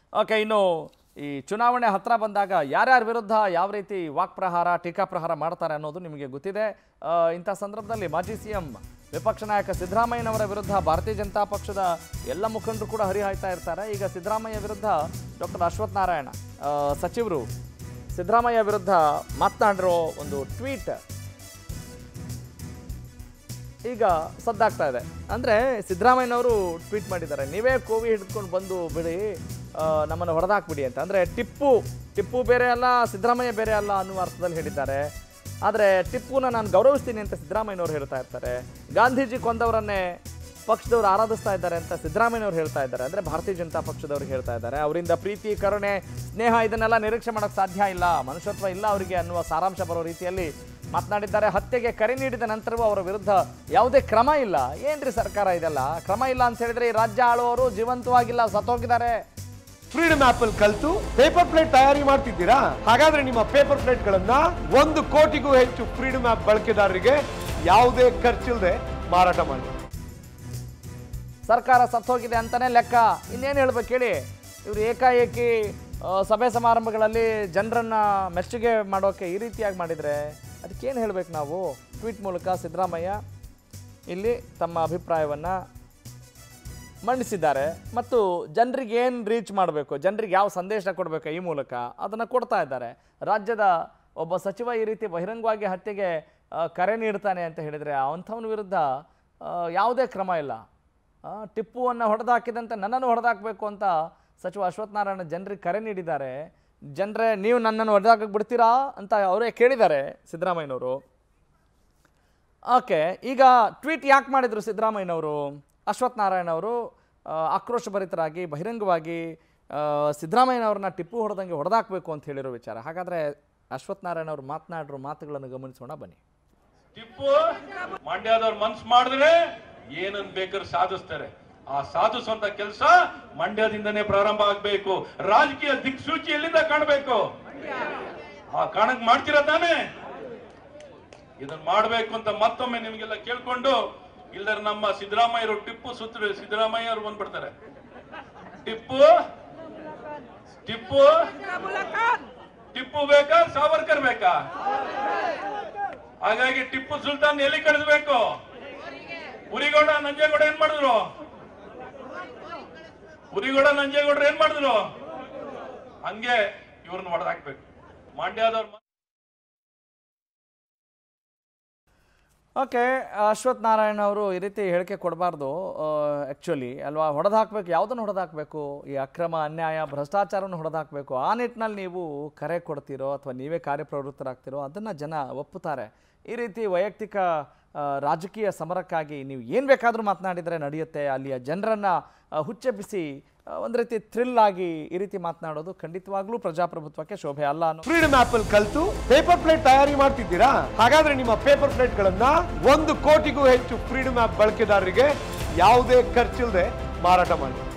okay ಇನ್ನು ಈ ಚುನಾವಣೆ ಹತ್ರ ಬಂದಾಗ ಯಾರ್ಯಾರ ವಿರುದ್ಧ ಯಾವ ರೀತಿ ವಾಕ್ಪ್ರಹಾರ ಟೀಕಾಪ್ರಹಾರ ಮಾಡ್ತಾರೆ ಅನ್ನೋದು ನಿಮಗೆ ಗೊತ್ತಿದೆ ಆ, ಇಂಥ ಸಂದರ್ಭದಲ್ಲಿ ಮಾಜಿ ಸಿ ಎಂ ವಿಪಕ್ಷ ನಾಯಕ ಸಿದ್ದರಾಮಯ್ಯನವರ ವಿರುದ್ಧ ಭಾರತೀಯ ಜನತಾ ಪಕ್ಷದ ಎಲ್ಲ ಮುಖಂಡರು ಕೂಡ ಹರಿಹಾಯ್ತಾ ಇರ್ತಾರೆ ಈಗ ಸಿದ್ದರಾಮಯ್ಯ ವಿರುದ್ಧ ಡಾಕ್ಟರ್ ಅಶ್ವಥ್ ನಾರಾಯಣ ಆ, ಸಚಿವರು ಸಿದ್ದರಾಮಯ್ಯ ವಿರುದ್ಧ ಮಾತನಾಡಿರೋ ಒಂದು ಟ್ವೀಟ್ ಈಗ ಸದ್ದಾಗ್ತಾ ಇದೆ ಅಂದರೆ ಸಿದ್ದರಾಮಯ್ಯನವರು ಟ್ವೀಟ್ ಮಾಡಿದ್ದಾರೆ ನೀವೇ ಕೋವಿ ಹಿಡ್ಕೊಂಡು ಬಂದು ಬಿಡಿ ಆ, ನಮ್ಮನ್ನು ಹೊಡೆದಾಕ್ಬಿಡಿ ಅಂತ ಅಂದರೆ ಟಿಪ್ಪು ಟಿಪ್ಪು ಬೇರೆ ಅಲ್ಲ ಸಿದ್ದರಾಮಯ್ಯ ಬೇರೆ ಅಲ್ಲ ಅನ್ನುವ ಅರ್ಥದಲ್ಲಿ ಹೇಳಿದ್ದಾರೆ ಆದರೆ ಟಿಪ್ಪುನ ನಾನು ಗೌರವಿಸ್ತೀನಿ ಅಂತ ಸಿದ್ದರಾಮಯ್ಯನವರು ಹೇಳ್ತಾ ಇರ್ತಾರೆ ಗಾಂಧೀಜಿ ಕೊಂದವರನ್ನೇ ಪಕ್ಷದವರು ಆರಾಧಿಸ್ತಾ ಇದ್ದಾರೆ ಅಂತ ಸಿದ್ದರಾಮಯ್ಯನವರು ಹೇಳ್ತಾ ಇದ್ದಾರೆ ಅಂದರೆ ಭಾರತೀಯ ಜನತಾ ಪಕ್ಷದವರು ಹೇಳ್ತಾ ಇದ್ದಾರೆ ಅವರಿಂದ ಪ್ರೀತಿ ಕರುಣೆ ಸ್ನೇಹ ಇದನ್ನೆಲ್ಲ ನಿರೀಕ್ಷೆ ಮಾಡೋಕ್ಕೆ ಸಾಧ್ಯ ಇಲ್ಲ ಮನುಷ್ಯತ್ವ ಇಲ್ಲ ಅವರಿಗೆ ಅನ್ನುವ ಸಾರಾಂಶ ಬರೋ ರೀತಿಯಲ್ಲಿ ಮಾತನಾಡಿದ್ದಾರೆ ಹತ್ಯೆಗೆ ಕರೆ ನೀಡಿದ ನಂತರವೂ ಅವರ ವಿರುದ್ಧ ಯಾವುದೇ ಕ್ರಮ ಇಲ್ಲ ಏನ್ರಿ ಸರ್ಕಾರ ಇದೆಲ್ಲ ಕ್ರಮ ಇಲ್ಲ ಅಂತ ಹೇಳಿದ್ರೆ ಈ ರಾಜ್ಯ ಆಳುವವರು ಜೀವಂತವಾಗಿಲ್ಲ ಸತ್ತೋಗಿದ್ದಾರೆ ಫ್ರೀಡಮ್ ಆಪ್ ಅಲ್ಲಿ ಕಲ್ತು ಪೇಪರ್ ಪ್ಲೇಟ್ ತಯಾರಿ ಮಾಡ್ತಿದ್ದೀರಾ ಹಾಗಾದ್ರೆ ನಿಮ್ಮ ಪೇಪರ್ ಪ್ಲೇಟ್ ಗಳನ್ನ ಒಂದು ಕೋಟಿಗೂ ಹೆಚ್ಚು ಫ್ರೀಡಮ್ ಆಪ್ ಬಳಕೆದಾರರಿಗೆ ಯಾವುದೇ ಖರ್ಚಿಲ್ಲದೆ ಮಾರಾಟ ಮಾಡಿ ಸರ್ಕಾರ ಸತ್ತೋಗಿದೆ ಅಂತಾನೆ ಲೆಕ್ಕ ಇನ್ನೇನು ಹೇಳ್ಬೇಕು ಹೇಳಿ ಇವರು ಏಕಾಏಕಿ ಆ, ಸಭೆ ಸಮಾರಂಭಗಳಲ್ಲಿ ಜನರನ್ನ ಮೆಚ್ಚುಗೆ ಮಾಡೋಕೆ ಈ ರೀತಿಯಾಗಿ ಮಾಡಿದರೆ ಅದಕ್ಕೇನು ಹೇಳ್ಬೇಕು ನಾವು ಟ್ವೀಟ್ ಮೂಲಕ ಸಿದ್ದರಾಮಯ್ಯ ಇಲ್ಲಿ ತಮ್ಮ ಅಭಿಪ್ರಾಯವನ್ನು ಮಂಡಿಸಿದ್ದಾರೆ ಮತ್ತು ಜನರಿಗೆ ಏನು ರೀಚ್ ಮಾಡಬೇಕು ಜನರಿಗೆ ಯಾವ ಸಂದೇಶ ಕೊಡಬೇಕು ಈ ಮೂಲಕ ಅದನ್ನು ಕೊಡ್ತಾ ಇದ್ದಾರೆ ರಾಜ್ಯದ ಒಬ್ಬ ಸಚಿವ ಈ ರೀತಿ ಬಹಿರಂಗವಾಗಿ ಹತ್ಯೆಗೆ ಆ, ಕರೆ ನೀಡ್ತಾನೆ ಅಂತ ಹೇಳಿದರೆ ಅಂಥವನ ವಿರುದ್ಧ ಆ, ಯಾವುದೇ ಕ್ರಮ ಇಲ್ಲ ಆ, ಟಿಪ್ಪುವನ್ನು ಹೊಡೆದಾಕಿದಂತೆ ನನ್ನನ್ನು ಹೊಡೆದಾಕಬೇಕು ಅಂತ ಸಚಿವ ಅಶ್ವಥ್ ನಾರಾಯಣ ಜನರಿಗೆ ಕರೆ ನೀಡಿದ್ದಾರೆ ಜನರೇ ನೀವು ನನ್ನನ್ನು ಹೊಡೆದಾಕಕ್ಕೆ ಬಿಡ್ತೀರಾ ಅಂತ ಅವರೇ ಕೇಳಿದ್ದಾರೆ ಸಿದ್ದರಾಮಯ್ಯನವರು ಓಕೆ ಈಗ ಟ್ವೀಟ್ ಯಾಕೆ ಮಾಡಿದರು ಸಿದ್ದರಾಮಯ್ಯನವರು ಅಶ್ವಥ್ ನಾರಾಯಣ ಅವರು ಆ, ಆಕ್ರೋಶಭರಿತರಾಗಿ ಬಹಿರಂಗವಾಗಿ ಆ, ಸಿದ್ದರಾಮಯ್ಯನವ್ರನ್ನ ಟಿಪ್ಪು ಹೊಡೆದಂಗೆ ಹೊಡೆದಾಕಬೇಕು ಅಂತ ಹೇಳಿರೋ ವಿಚಾರ ಹಾಗಾದರೆ ಅಶ್ವಥ್ ನಾರಾಯಣ ಅವರು ಮಾತನಾಡಿರೋ ಮಾತುಗಳನ್ನು ಗಮನಿಸೋಣ ಬನ್ನಿ ಟಿಪ್ಪು ಮಂಡ್ಯದವ್ರು ಮನ್ಸ್ ಮಾಡಿದ್ರೆ ಏನನ್ ಬೇಕಾದ್ರೆ ಸಾಧಿಸ್ತಾರೆ ಆ ಸಾಧಿಸುವಂತ ಕೆಲಸ ಮಂಡ್ಯದಿಂದನೇ ಪ್ರಾರಂಭ ಆಗ್ಬೇಕು ರಾಜಕೀಯ ದಿಕ್ಸೂಚಿ ಎಲ್ಲಿಂದ ಕಾಣಬೇಕು ಆ ಕಾಣಕ್ ಮಾಡ್ತೀರಾ ತಾನೇ ಇದನ್ನ ಮಾಡ್ಬೇಕು ಅಂತ ಮತ್ತೊಮ್ಮೆ ನಿಮ್ಗೆಲ್ಲ ಕೇಳ್ಕೊಂಡು ಇಲ್ಲದ್ರೆ ನಮ್ಮ ಸಿದ್ದರಾಮಯ್ಯರು ಟಿಪ್ಪು ಸುತ್ತ ಸಿದ್ದರಾಮಯ್ಯರು ಬಂದ್ಬಿಡ್ತಾರೆ ಟಿಪ್ಪು ಟಿಪ್ಪು ಟಿಪ್ಪು ಬೇಕಾ ಸಾವರ್ಕರ್ ಬೇಕಾ ಹಾಗಾಗಿ ಟಿಪ್ಪು ಸುಲ್ತಾನ್ ಎಲ್ಲಿ ಕಳಿಸ್ಬೇಕು ಉರಿಗೌಡ ನಂಜೇಗೌಡ ಏನ್ ಮಾಡಿದ್ರು ಉರಿಗೌಡ ನಂಜೇಗೌಡರು ಏನ್ ಮಾಡಿದ್ರು ಹಂಗೆ ಇವ್ರನ್ನ ಹೊಡೆದಾಕ್ಬೇಕು ಮಂಡ್ಯದವ್ರ ಓಕೆ ಅಶ್ವಥ್ ನಾರಾಯಣ ಅವರು ಈ ರೀತಿ ಹೇಳಿಕೆ ಕೊಡಬಾರ್ದು ಆ್ಯಕ್ಚುಲಿ ಅಲ್ವಾ ಹೊಡೆದು ಹಾಕಬೇಕು ಯಾವುದನ್ನು ಹೊಡೆದು ಹಾಕಬೇಕು ಈ ಅಕ್ರಮ ಅನ್ಯಾಯ ಭ್ರಷ್ಟಾಚಾರವನ್ನು ಹೊಡೆದು ಹಾಕಬೇಕು ಆ ನಿಟ್ಟಿನಲ್ಲಿ ನೀವು ಕರೆ ಕೊಡ್ತೀರೋ ಅಥವಾ ನೀವೇ ಕಾರ್ಯಪ್ರವೃತ್ತರಾಗ್ತೀರೋ ಅದನ್ನು ಜನ ಒಪ್ಪುತ್ತಾರೆ ಈ ರೀತಿ ವೈಯಕ್ತಿಕ ಆ, ರಾಜಕೀಯ ಸಮರಕ್ಕಾಗಿ ನೀವು ಏನು ಬೇಕಾದರೂ ಮಾತನಾಡಿದರೆ ನಡೆಯುತ್ತೆ ಅಲ್ಲಿಯ ಜನರನ್ನು ಹುಚ್ಚೆಬ್ಬಿಸಿ ಆ, ಒಂದು ರೀತಿ ಥ್ರಿಲ್ ಆಗಿ ಈ ರೀತಿ ಮಾತನಾಡೋದು ಖಂಡಿತವಾಗ್ಲೂ ಪ್ರಜಾಪ್ರಭುತ್ವಕ್ಕೆ ಶೋಭೆ ಅಲ್ಲ ಅನ್ನೋ ಫ್ರೀಡಮ್ ಆಪ್ ಅಲ್ಲಿ ಕಲ್ತು ಪೇಪರ್ ಪ್ಲೇಟ್ ತಯಾರಿ ಮಾಡ್ತಿದ್ದೀರಾ ಹಾಗಾದ್ರೆ ನಿಮ್ಮ ಪೇಪರ್ ಪ್ಲೇಟ್ ಗಳನ್ನ ಒಂದು ಕೋಟಿಗೂ ಹೆಚ್ಚು ಫ್ರೀಡಮ್ ಆಪ್ ಬಳಕೆದಾರರಿಗೆ ಯಾವುದೇ ಖರ್ಚಿಲ್ಲದೆ ಮಾರಾಟ ಮಾಡಿ